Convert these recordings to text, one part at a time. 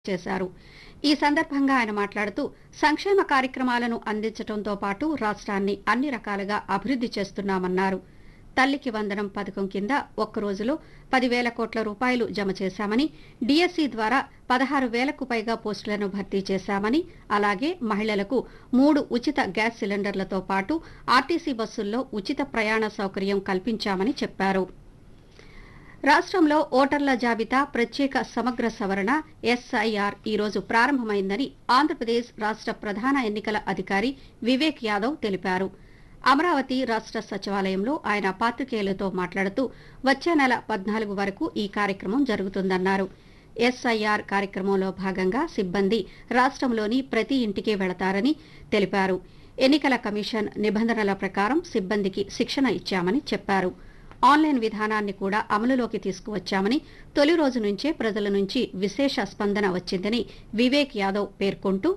చేశారు ఈ సందర్భంగా ఆయన మాట్లాడుతూ సంక్షేమ కార్యక్రమాలను అందించడంతో పాటు రాష్ట్రాన్ని అన్ని రకాలుగా అభివృద్ధి చేస్తున్నామన్నారు తల్లికి వందనం పథకం కింద ఒక్క రోజులో పదివేల కోట్ల రూపాయలు జమ చేశామని డిఎస్సి ద్వారా పదహారు వేలకు పైగా పోస్టులను భర్తీ చేశామని అలాగే మహిళలకు మూడు ఉచిత గ్యాస్ సిలిండర్లతో పాటు ఆర్టీసీ బస్సుల్లో ఉచిత ప్రయాణ సౌకర్యం కల్పించామని చెప్పారు రాష్ట్రంలో ఓటర్ల జాబితా ప్రత్యేక సమగ్ర సవరణ ఎస్ఐఆర్ ఈ రోజు ప్రారంభమైందని ఆంధ్రప్రదేశ్ రాష్ట్ర ప్రధాన ఎన్నికల అధికారి వివేక్ యాదవ్ తెలిపారు అమరావతి రాష్ట్ర సచివాలయంలో ఆయన పాత్రికేయులతో మాట్లాడుతూ వచ్చే నెల పద్నాలుగు వరకు ఈ కార్యక్రమం జరుగుతుందన్నారు ఎస్ఐఆర్ కార్యక్రమంలో భాగంగా సిబ్బంది రాష్ట్రంలోని ప్రతి ఇంటికి వెళతారని తెలిపారు ఎన్నికల కమిషన్ నిబంధనల ప్రకారం సిబ్బందికి శిక్షణ ఇచ్చామని చెప్పారు ఆన్లైన్ విధానాన్ని కూడా అమలులోకి తీసుకువచ్చామని తొలి రోజు నుంచే ప్రజల నుంచి విశేష స్పందన వచ్చిందని వివేక్ యాదవ్ పేర్కొంటూ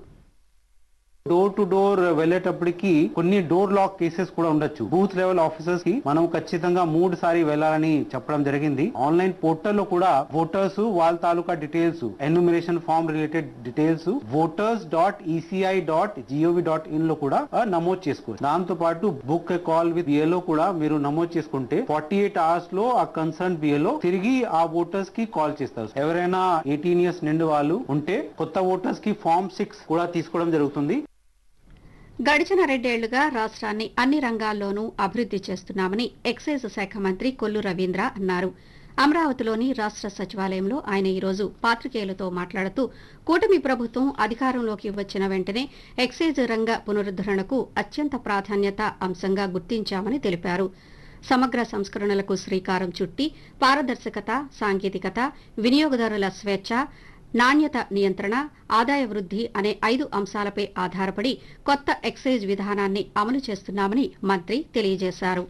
డోర్ టు డోర్ వెళ్ళేటప్పటికి కొన్ని డోర్ లాక్ కేసెస్ కూడా ఉండొచ్చు బూత్ లెవెల్ ఆఫీసర్స్ కి మనం ఖచ్చితంగా మూడు సారి వెళ్ళాలని చెప్పడం జరిగింది ఆన్లైన్ పోర్టల్ లో కూడా ఓటర్స్ వాళ్ళ తాలూకా details enumeration form related details voters dot ECI dot GOV dot in లో కూడా ఆ, నమోదు చేసుకోవచ్చు దాంతో పాటు బుక్ కాల్ విత్ బిఏలో కూడా మీరు నమోదు చేసుకుంటే ఫార్టీ ఎయిట్ అవర్స్ లో ఆ కన్సర్న్ బిఏలో తిరిగి ఆ ఓటర్స్ కి కాల్ చేస్తారు ఎవరైనా ఎయిటీన్ ఇయర్స్ నిండు వాళ్ళు ఉంటే కొత్త ఓటర్స్ కి ఫామ్ సిక్స్ కూడా తీసుకోవడం జరుగుతుంది గడిచిన రెండేళ్లుగా రాష్ట్రాన్ని అన్ని రంగాల్లోనూ అభివృద్ధి చేస్తున్నామని ఎక్సైజ్ శాఖ మంత్రి కొల్లు రవీంద్ర అన్నారు అమరావతిలోని రాష్ట్ర సచివాలయంలో ఆయన ఈరోజు పాత్రికేయులతో మాట్లాడుతూ కూటమి ప్రభుత్వం అధికారంలోకి వచ్చిన వెంటనే ఎక్సైజ్ రంగ పునరుద్దరణకు అత్యంత ప్రాధాన్యత అంశంగా గుర్తించామని తెలిపారు సమగ్ర సంస్కరణలకు శ్రీకారం చుట్టి పారదర్శకత సాంకేతికత వినియోగదారుల స్వేచ్ఛ నాణ్యత నియంత్రణ ఆదాయ వృద్ధి అనే ఐదు అంశాలపై ఆధారపడి కొత్త ఎక్సైజ్ విధానాన్ని అమలు చేస్తున్నామని మంత్రి తెలియజేశారు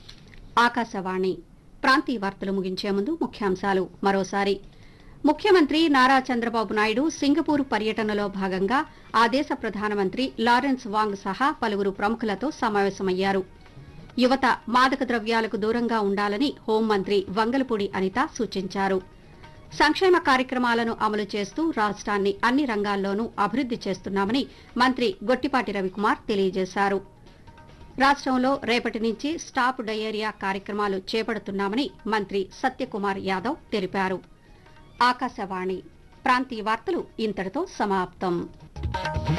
ఆకాశవాణి ప్రాంతీయ వార్తలు ముగించే ముందు ముఖ్యాంశాలు మరోసారి ముఖ్యమంత్రి నారా చంద్రబాబు నాయుడు సింగపూర్ పర్యటనలో భాగంగా ఆ దేశ ప్రధానమంత్రి లారెన్స్ వాంగ్ సహా పలువురు ప్రముఖులతో సమావేశమయ్యారు యువత మాదక ద్రవ్యాలకు దూరంగా ఉండాలని హోంమంత్రి వంగలపూడి అనిత సూచించారు సంక్షేమ కార్యక్రమాలను అమలు చేస్తూ రాష్ట్రాన్ని అన్ని రంగాల్లోనూ అభివృద్ధి చేస్తున్నామని మంత్రి గొట్టిపాటి రవికుమార్ తెలియజేశారు రాష్ట్రంలో రేపటి నుంచి స్టాప్ డయేరియా కార్యక్రమాలు చేపడుతున్నామని మంత్రి సత్యకుమార్ యాదవ్ తెలిపారు ఆకాశవాణి ప్రాంతీయ వార్తలు ఇంతటితో సమాప్తం